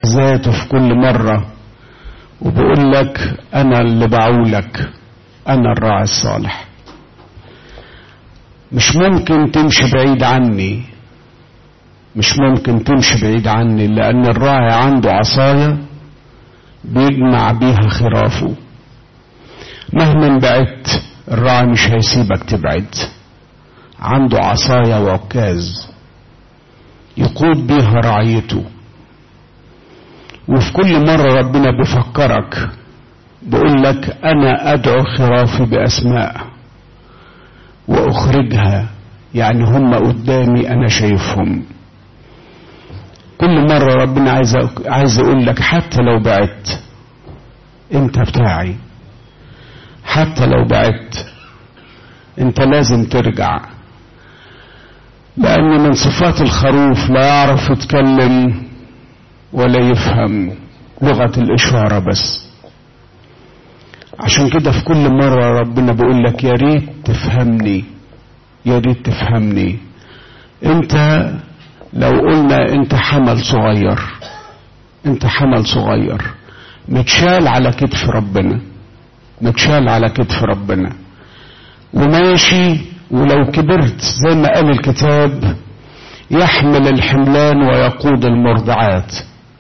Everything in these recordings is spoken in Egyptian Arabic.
ذاته في كل مرة وبيقول لك أنا اللي بعولك أنا الراعي الصالح مش ممكن تمشي بعيد عني مش ممكن تمشي بعيد عني لأن الراعي عنده عصاية بيجمع بيها خرافه مهما بعدت الراعي مش هيسيبك تبعد عنده عصاية وعكاز يقود بيها رعيته وفي كل مرة ربنا بيفكرك بيقول لك أنا أدعو خرافي بأسماء وأخرجها يعني هم قدامي أنا شايفهم كل مرة ربنا عايز عايز يقول لك حتى لو بعدت أنت بتاعي حتى لو بعدت أنت لازم ترجع لأن من صفات الخروف لا يعرف يتكلم ولا يفهم لغة الإشارة بس عشان كده في كل مرة ربنا بيقول لك يا ريت تفهمني يا ريت تفهمني انت لو قلنا انت حمل صغير انت حمل صغير متشال على كتف ربنا متشال على كتف ربنا وماشي ولو كبرت زي ما قال الكتاب يحمل الحملان ويقود المرضعات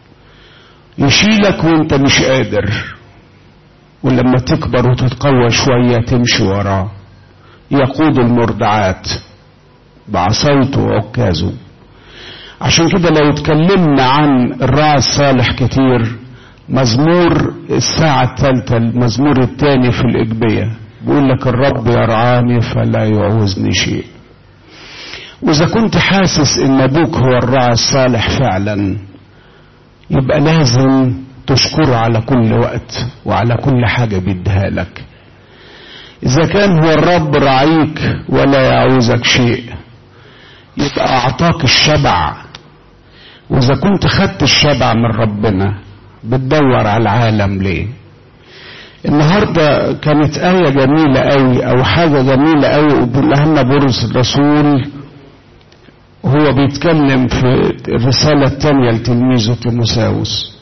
يشيلك وانت مش قادر ولما تكبر وتتقوى شوية تمشي وراه يقود المرضعات بعصايته وعكازه عشان كده لو اتكلمنا عن الراعي الصالح كتير مزمور الساعة الثالثة المزمور الثاني في الإجبية بيقول لك الرب يرعاني فلا يعوزني شيء وإذا كنت حاسس إن أبوك هو الراعي الصالح فعلا يبقى لازم تشكره على كل وقت وعلى كل حاجة بيديها لك إذا كان هو الرب راعيك ولا يعوزك شيء يبقى أعطاك الشبع وإذا كنت خدت الشبع من ربنا بتدور على العالم ليه النهاردة كانت آية جميلة قوي أو حاجة جميلة قوي وبيقولها لنا بولس الرسول هو بيتكلم في الرسالة الثانية لتلميذه تيموساوس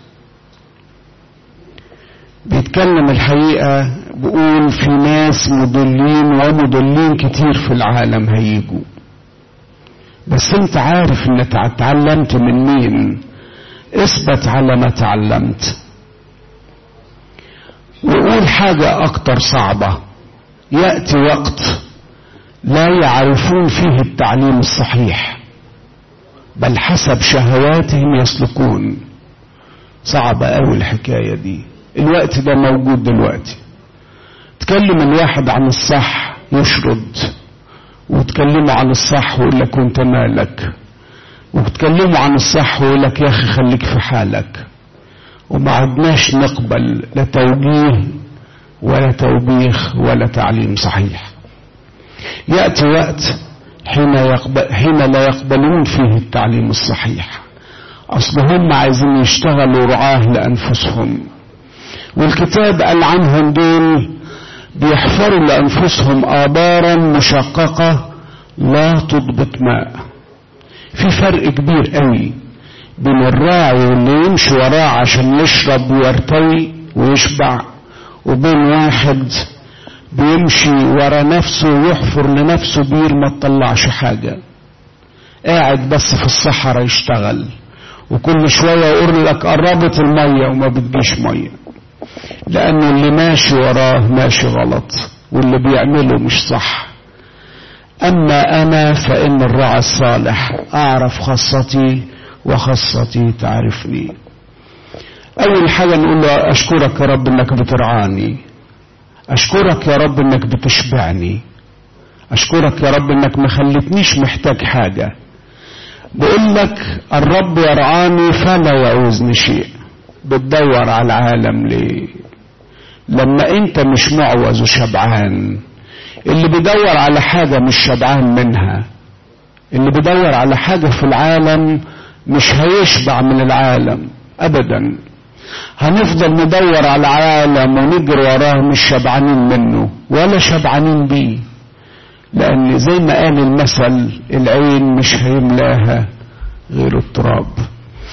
بيتكلم الحقيقة بيقول في ناس مضلين ومضلين كتير في العالم هيجوا بس انت عارف انك اتعلمت من مين اثبت على ما تعلمت وقول حاجة اكتر صعبة يأتي وقت لا يعرفون فيه التعليم الصحيح بل حسب شهواتهم يسلكون صعبة أوي الحكاية دي الوقت ده موجود دلوقتي تكلم الواحد عن الصح يشرد وتكلمه عن الصح ويقول لك وانت مالك وتكلمه عن الصح ويقول لك يا اخي خليك في حالك وما عدناش نقبل لا توجيه ولا توبيخ ولا تعليم صحيح يأتي وقت حين, يقبل حين لا يقبلون فيه التعليم الصحيح أصل هم عايزين يشتغلوا رعاه لأنفسهم والكتاب قال عنهم دول بيحفروا لأنفسهم آبارا مشققة لا تضبط ماء في فرق كبير قوي بين الراعي واللي يمشي وراه عشان يشرب ويرتوي ويشبع وبين واحد بيمشي ورا نفسه ويحفر لنفسه بير ما تطلعش حاجة قاعد بس في الصحراء يشتغل وكل شوية يقول لك قربت المية وما بتجيش مية لأنه اللي ماشي وراه ماشي غلط واللي بيعمله مش صح أما أنا فإن الراعي الصالح أعرف خاصتي وخاصتي تعرفني أول حاجة نقول له أشكرك يا رب إنك بترعاني أشكرك يا رب إنك بتشبعني أشكرك يا رب إنك ما خلتنيش محتاج حاجة بقول لك الرب يرعاني فلا يعوزني شيء بتدور على العالم ليه لما انت مش معوز وشبعان اللي بيدور على حاجة مش شبعان منها اللي بيدور على حاجة في العالم مش هيشبع من العالم ابدا هنفضل ندور على العالم ونجري وراه مش شبعانين منه ولا شبعانين بيه لان زي ما قال المثل العين مش هيملاها غير التراب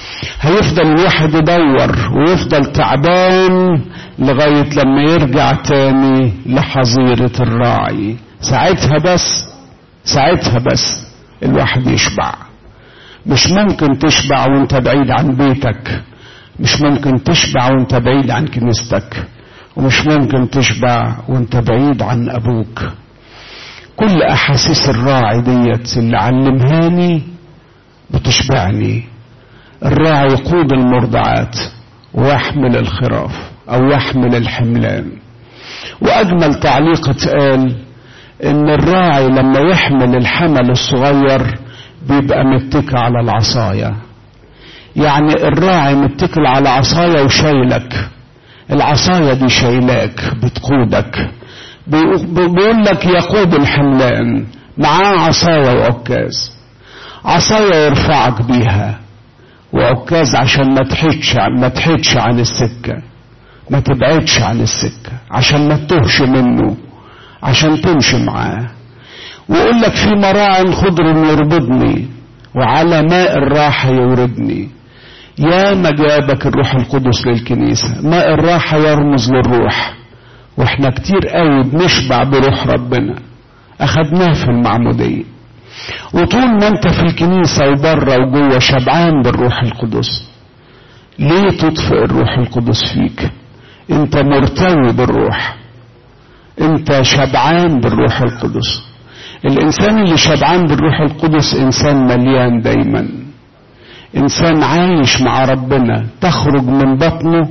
هيفضل الواحد يدور ويفضل تعبان لغاية لما يرجع تاني لحظيرة الراعي ساعتها بس ساعتها بس الواحد يشبع مش ممكن تشبع وانت بعيد عن بيتك مش ممكن تشبع وانت بعيد عن كنيستك ومش ممكن تشبع وانت بعيد عن ابوك كل احاسيس الراعي ديت اللي علمهاني بتشبعني الراعي يقود المرضعات ويحمل الخراف او يحمل الحملان واجمل تعليق اتقال ان الراعي لما يحمل الحمل الصغير بيبقى متكل على العصاية يعني الراعي متكل على عصاية وشايلك العصاية دي شايلاك بتقودك بيقول لك يقود الحملان معاه عصاية وعكاز عصاية يرفعك بيها وعكاز عشان ما تحيدش ما تحيدش عن السكة ما تبعدش عن السكة عشان ما تتوهش منه عشان تمشي معاه ويقول لك في مراع خضر يربضني وعلى ماء الراحة يوردني يا ما جابك الروح القدس للكنيسة ماء الراحة يرمز للروح واحنا كتير قوي بنشبع بروح ربنا اخدناه في المعمودية وطول ما انت في الكنيسة وبره وجوه شبعان بالروح القدس ليه تطفئ الروح القدس فيك انت مرتوي بالروح انت شبعان بالروح القدس الانسان اللي شبعان بالروح القدس انسان مليان دايما انسان عايش مع ربنا تخرج من بطنه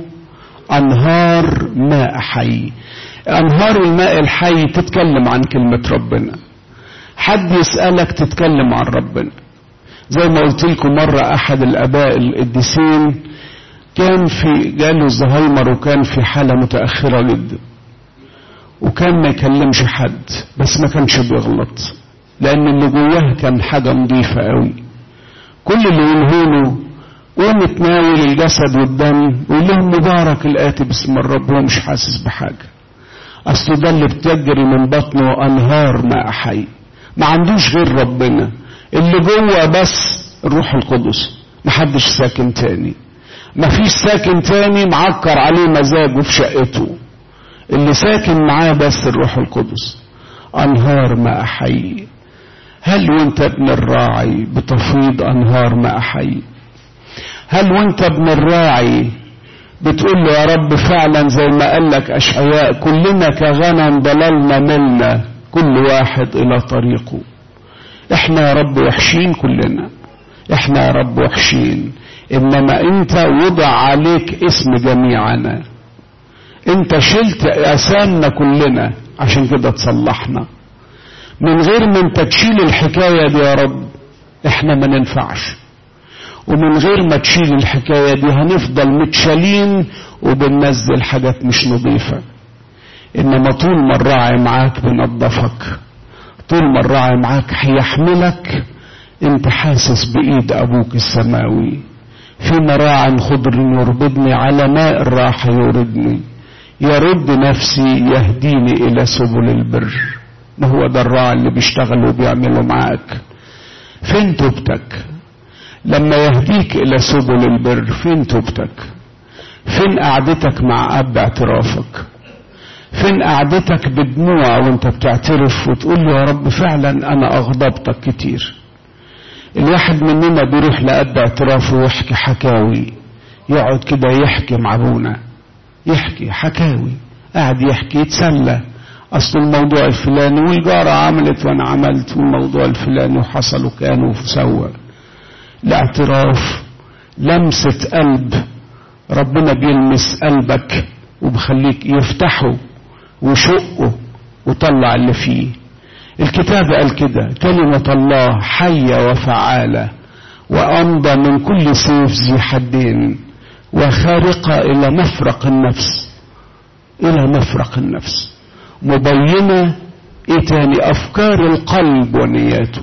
انهار ماء حي انهار الماء الحي تتكلم عن كلمة ربنا حد يسألك تتكلم عن ربنا زي ما قلت لكم مرة احد الاباء القديسين كان في جاله الزهايمر وكان في حالة متأخرة جدا وكان ما يكلمش حد بس ما كانش بيغلط لان اللي جواه كان حاجة نظيفة قوي كل اللي يقوله له قوم تناول الجسد والدم ويقول لهم مبارك الآتي باسم الرب هو مش حاسس بحاجة أصل ده اللي بتجري من بطنه أنهار ماء حي ما عندوش غير ربنا اللي جوه بس الروح القدس محدش ساكن تاني مفيش ساكن تاني معكر عليه مزاجه في شقته اللي ساكن معاه بس الروح القدس أنهار ماء حي هل وانت ابن الراعي بتفيض أنهار ماء حي هل وانت ابن الراعي بتقول له يا رب فعلا زي ما قال لك أشعياء كلنا كغنم ضللنا ملنا كل واحد إلى طريقه احنا يا رب وحشين كلنا احنا يا رب وحشين انما انت وضع عليك اسم جميعنا انت شلت اسامنا كلنا عشان كده تصلحنا من غير ما انت تشيل الحكايه دي يا رب احنا ما ننفعش ومن غير ما تشيل الحكايه دي هنفضل متشالين وبننزل حاجات مش نظيفه انما طول ما الراعي معاك بينظفك طول ما الراعي معاك هيحملك انت حاسس بايد ابوك السماوي في مراع خضر يربضني على ماء الراحة يوردني يرد نفسي يهديني إلى سبل البر ما هو ده الراعي اللي بيشتغل وبيعمله معاك فين توبتك لما يهديك إلى سبل البر فين توبتك فين قعدتك مع أب اعترافك فين قعدتك بدموع وانت بتعترف وتقول له يا رب فعلا أنا أغضبتك كتير الواحد مننا بيروح لأب اعترافه ويحكي حكاوي يقعد كده يحكي مع ابونا يحكي حكاوي قاعد يحكي يتسلى اصل الموضوع الفلاني والجارة عملت وانا عملت والموضوع الفلاني وحصل وكان وسوى الاعتراف لمسة قلب ربنا بيلمس قلبك وبخليك يفتحه وشقه وطلع اللي فيه الكتاب قال كده كلمة الله حية وفعالة وأمضى من كل سيف ذي حدين وخارقة إلى مفرق النفس إلى مفرق النفس مبينة إيه تاني أفكار القلب ونياته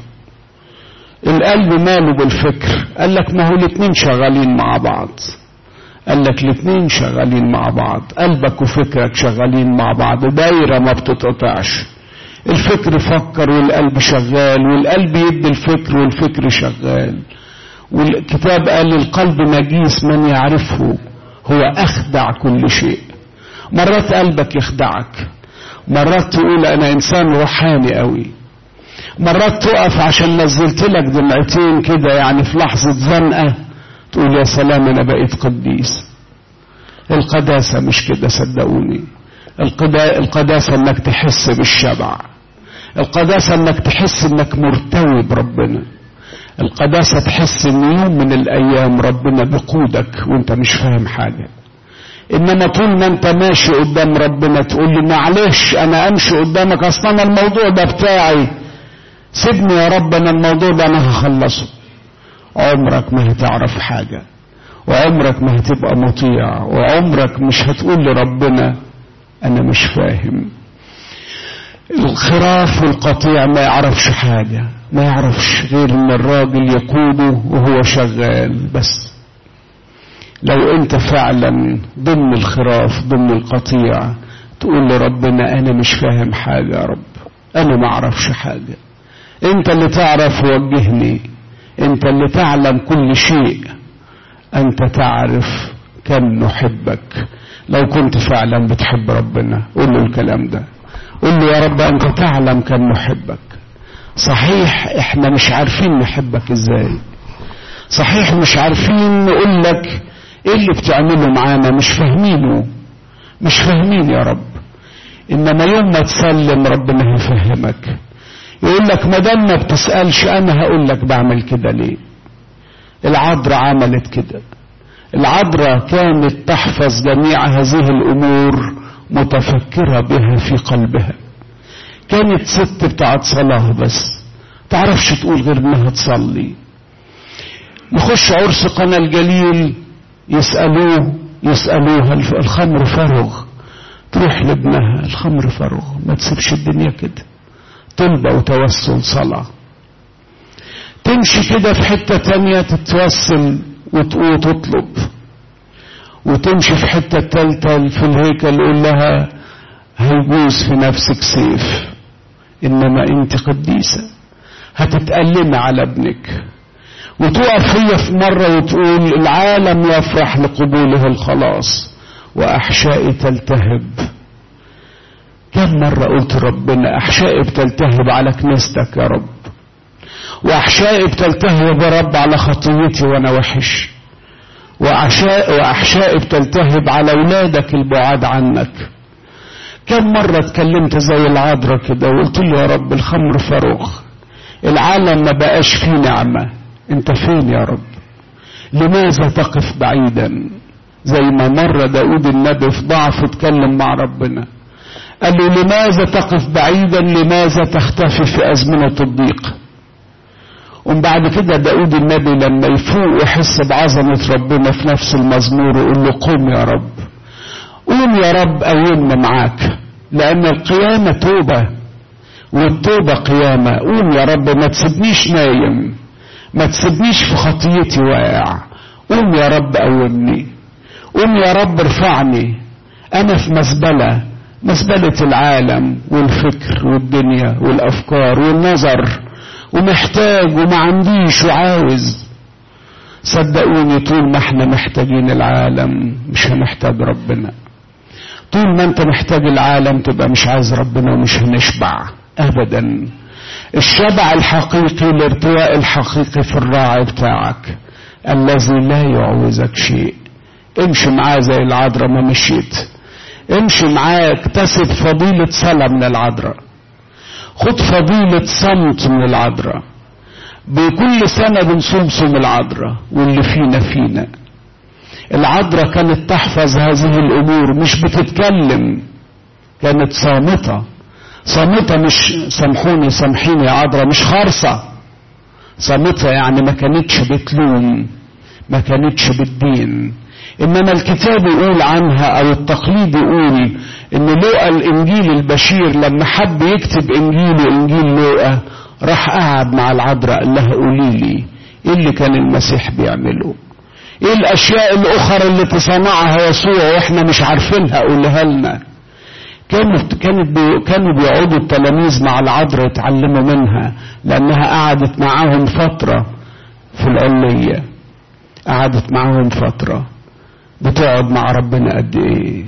القلب ماله بالفكر قال لك ما هو الاتنين شغالين مع بعض قال لك الاتنين شغالين مع بعض قلبك وفكرك شغالين مع بعض دايرة ما بتتقطعش الفكر فكر والقلب شغال والقلب يدي الفكر والفكر شغال والكتاب قال القلب نجيس من يعرفه هو أخدع كل شيء مرات قلبك يخدعك مرات تقول أنا إنسان روحاني قوي مرات تقف عشان نزلت لك دمعتين كده يعني في لحظة زنقة تقول يا سلام أنا بقيت قديس القداسة مش كده صدقوني القداسة انك تحس بالشبع القداسة انك تحس انك مرتوي بربنا القداسة تحس ان يوم من الايام ربنا بقودك وانت مش فاهم حاجة انما طول ما انت ماشي قدام ربنا تقول لي معلش انا امشي قدامك اصلا الموضوع ده بتاعي سيبني يا رب انا الموضوع ده انا هخلصه عمرك ما هتعرف حاجة وعمرك ما هتبقى مطيع وعمرك مش هتقول لربنا انا مش فاهم الخراف والقطيع ما يعرفش حاجة ما يعرفش غير ان الراجل يقوده وهو شغال بس لو انت فعلا ضمن الخراف ضمن القطيع تقول لربنا انا مش فاهم حاجة يا رب انا ما اعرفش حاجة انت اللي تعرف وجهني انت اللي تعلم كل شيء انت تعرف كم نحبك لو كنت فعلا بتحب ربنا قول له الكلام ده قول له يا رب انت تعلم كم نحبك صحيح احنا مش عارفين نحبك ازاي صحيح مش عارفين نقول لك ايه اللي بتعمله معانا مش فاهمينه مش فاهمين يا رب انما يوم ما تسلم ربنا هيفهمك يقول لك ما دام ما بتسالش انا هقول لك بعمل كده ليه العذراء عملت كده العذراء كانت تحفظ جميع هذه الامور متفكره بها في قلبها كانت ست بتاعت صلاه بس تعرفش تقول غير انها تصلي يخش عرس قنا الجليل يسألوه يسألوها الخمر فرغ تروح لابنها الخمر فرغ ما تسيبش الدنيا كده طلبة وتوسل صلاة تمشي كده في حتة تانية تتوسل وتطلب وتمشي في حتة تالتة في الهيكل يقول لها هيجوز في نفسك سيف إنما أنت قديسة هتتألمي على ابنك وتقف هي في مرة وتقول العالم يفرح لقبوله الخلاص وأحشائي تلتهب كم مرة قلت ربنا أحشائي بتلتهب على كنيستك يا رب وأحشائي بتلتهب يا رب على خطيتي وأنا وحش وأحشائي, وأحشائي بتلتهب على أولادك البعاد عنك كم مرة اتكلمت زي العذراء كده وقلت له يا رب الخمر فاروق العالم ما بقاش فيه نعمة انت فين يا رب لماذا تقف بعيدا زي ما مر داود النبي في ضعف اتكلم مع ربنا قال له لماذا تقف بعيدا لماذا تختفي في أزمنة الضيق ومن بعد كده داود النبي لما يفوق ويحس بعظمة ربنا في نفس المزمور يقول له قم يا رب قوم يا رب قومنا معاك لأن القيامة توبة والتوبة قيامة قوم يا رب ما تسيبنيش نايم ما تسيبنيش في خطيتي واقع قوم يا رب قومني قوم يا رب ارفعني أنا في مزبلة مزبلة العالم والفكر والدنيا والأفكار والنظر ومحتاج وما عنديش وعاوز صدقوني طول ما احنا محتاجين العالم مش هنحتاج ربنا طول ما انت محتاج العالم تبقى مش عايز ربنا ومش هنشبع ابدا الشبع الحقيقي الارتواء الحقيقي في الراعي بتاعك الذي لا يعوزك شيء امشي معاه زي العذراء ما مشيت امشي معاه اكتسب فضيلة صلاة من العذراء خد فضيلة صمت من العذراء بكل سنة بنصوم صوم العذراء واللي فينا فينا العذراء كانت تحفظ هذه الأمور مش بتتكلم كانت صامتة صامتة مش سامحوني سامحيني يا عذراء مش خارصة صامتة يعني ما كانتش بتلوم ما كانتش بالدين انما الكتاب يقول عنها او التقليد يقول ان لوقا الانجيل البشير لما حب يكتب انجيله انجيل لوقا راح قعد مع العذراء قال لها قولي لي ايه اللي كان المسيح بيعمله ايه الاشياء الاخرى اللي تصنعها يسوع واحنا مش عارفينها قولها لنا كانت كانت بي كانوا بيقعدوا التلاميذ مع العذراء يتعلموا منها لانها قعدت معاهم فتره في العلية قعدت معاهم فترة بتقعد مع ربنا قد ايه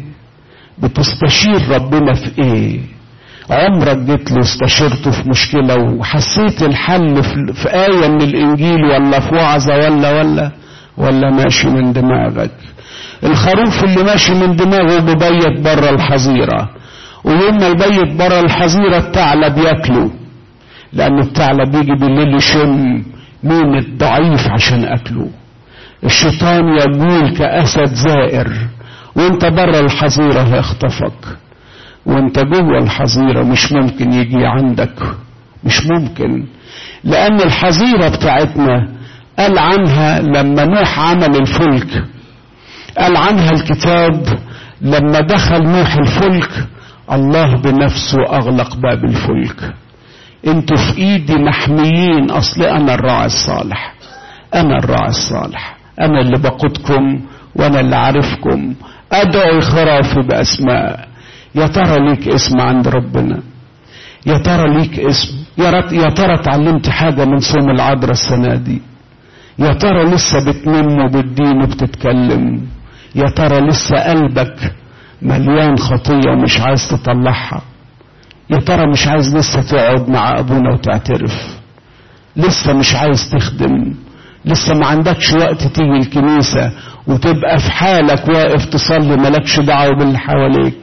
بتستشير ربنا في ايه عمرك جيت له استشرته في مشكلة وحسيت الحل في آية من الإنجيل ولا في وعظة ولا ولا ولا ماشي من دماغك الخروف اللي ماشي من دماغه بيبيت بره الحظيرة ويوم ما يبيت بره الحظيرة الثعلب ياكله لأن الثعلب يجي بالليل يشم مين الضعيف عشان أكله الشيطان يقول كأسد زائر وانت بره الحظيرة هيخطفك وانت جوه الحظيرة مش ممكن يجي عندك مش ممكن لأن الحظيرة بتاعتنا قال عنها لما نوح عمل الفلك قال عنها الكتاب لما دخل نوح الفلك الله بنفسه أغلق باب الفلك انتوا في ايدي محميين اصل انا الراعي الصالح انا الراعي الصالح انا اللي بقودكم وانا اللي عارفكم ادعو خرافي باسماء يا ترى ليك اسم عند ربنا يا ترى ليك اسم يا ترى اتعلمت حاجه من صوم العذراء السنه دي يا ترى لسه بتنم وبتدين وبتتكلم يا ترى لسه قلبك مليان خطيه ومش عايز تطلعها يا ترى مش عايز لسه تقعد مع ابونا وتعترف لسه مش عايز تخدم لسه ما عندكش وقت تيجي الكنيسة وتبقى في حالك واقف تصلي مالكش دعوة باللي حواليك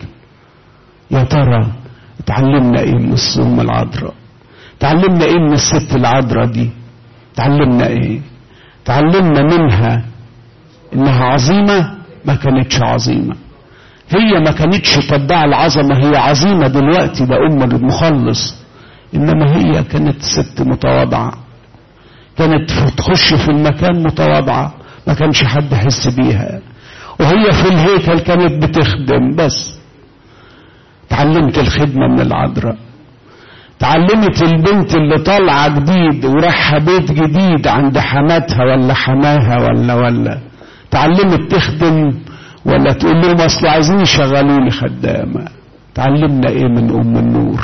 يا ترى اتعلمنا ايه من الصوم العذراء تعلمنا ايه من الست العذراء دي تعلمنا ايه تعلمنا منها انها عظيمة ما كانتش عظيمة هي ما كانتش تدعي العظمة هي عظيمة دلوقتي ده أم المخلص إنما هي كانت ست متواضعة كانت تخش في المكان متواضعة ما كانش حد يحس بيها وهي في الهيكل كانت بتخدم بس تعلمت الخدمة من العذراء تعلمت البنت اللي طالعة جديد ورايحة بيت جديد عند حماتها ولا حماها ولا ولا تعلمت تخدم ولا تقول لهم اصل عايزين يشغلوني خدامه تعلمنا ايه من ام النور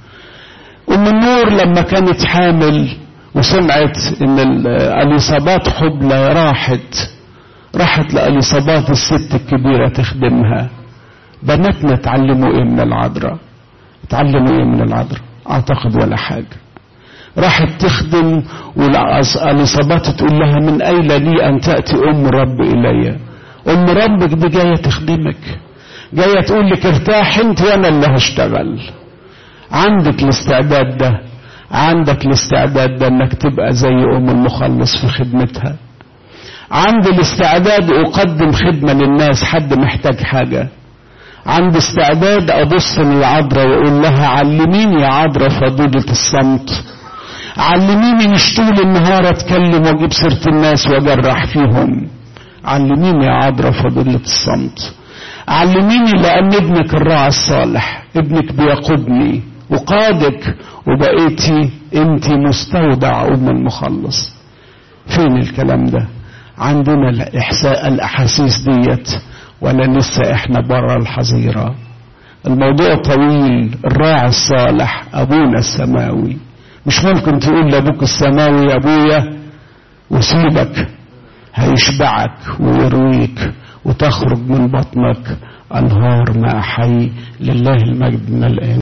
ام النور لما كانت حامل وسمعت ان اليصابات حبلى راحت راحت لاليصابات الست الكبيره تخدمها بناتنا اتعلموا ايه من العذراء اتعلموا ايه من العذراء اعتقد ولا حاجه راحت تخدم واليصابات تقول لها من اين لي ان تاتي ام رب الي ام ربك دي جايه تخدمك جايه تقول لك ارتاح انت وانا اللي هشتغل عندك الاستعداد ده عندك الاستعداد ده انك تبقى زي ام المخلص في خدمتها عندي الاستعداد اقدم خدمه للناس حد محتاج حاجه عندي استعداد ابص للعذراء واقول لها علميني يا عذراء فضيله الصمت علميني مش طول النهار اتكلم واجيب سيره الناس واجرح فيهم علميني يا عذراء فضيلة الصمت علميني لأن ابنك الراعي الصالح ابنك بيقودني وقادك وبقيتي انت مستودع أم المخلص فين الكلام ده عندنا الإحساء الأحاسيس ديت ولا لسه احنا بره الحظيرة الموضوع طويل الراعي الصالح أبونا السماوي مش ممكن تقول لأبوك السماوي يا أبويا وسيبك هيشبعك ويرويك وتخرج من بطنك أنهار ماء حي لله المجد من الآن